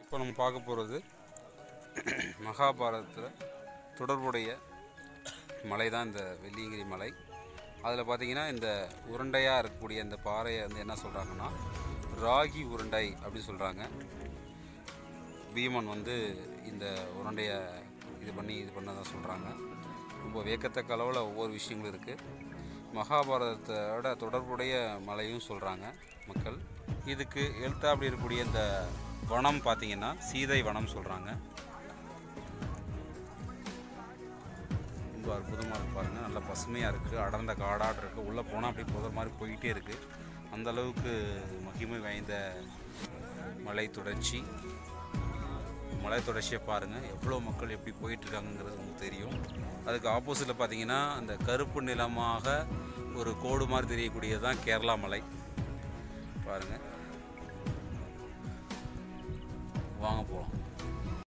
இப்போ நம்ம பார்க்க போகிறது மகாபாரதத்தில் தொடர்புடைய மலை தான் இந்த வெள்ளியங்கிரி மலை அதில் பார்த்தீங்கன்னா இந்த உருண்டையாக இருக்கக்கூடிய இந்த பாறையை வந்து என்ன சொல்கிறாங்கன்னா ராகி உருண்டை அப்படின்னு சொல்கிறாங்க பீமன் வந்து இந்த உருண்டையை இது பண்ணி இது பண்ணதாக சொல்கிறாங்க ரொம்ப வியக்கத்தக்க அளவில் ஒவ்வொரு விஷயங்களும் இருக்குது மகாபாரதத்தோட தொடர்புடைய மலையும் சொல்கிறாங்க மக்கள் இதுக்கு எழுத்தாப்படி இருக்கக்கூடிய இந்த வனம் பார்த்தீங்கன்னா சீதை வனம் சொல்கிறாங்க ரொம்ப அற்புதமாக இருக்கு பாருங்கள் நல்லா பசுமையாக இருக்குது அடர்ந்த காடாடு இருக்குது உள்ளே போனால் அப்படியே புதர் மாதிரி போயிட்டே இருக்குது அந்த அளவுக்கு மகிமை வாய்ந்த மலை தொடர்ச்சி மலை தொடர்ச்சியை பாருங்கள் எவ்வளோ மக்கள் எப்படி போயிட்டுருக்காங்கங்கிறது உங்களுக்கு தெரியும் அதுக்கு ஆப்போசிட்டில் பார்த்தீங்கன்னா அந்த கருப்பு நிலமாக ஒரு கோடு மாதிரி தெரியக்கூடியது தான் கேரளா மலை பாருங்கள் வாங்க போகலாம்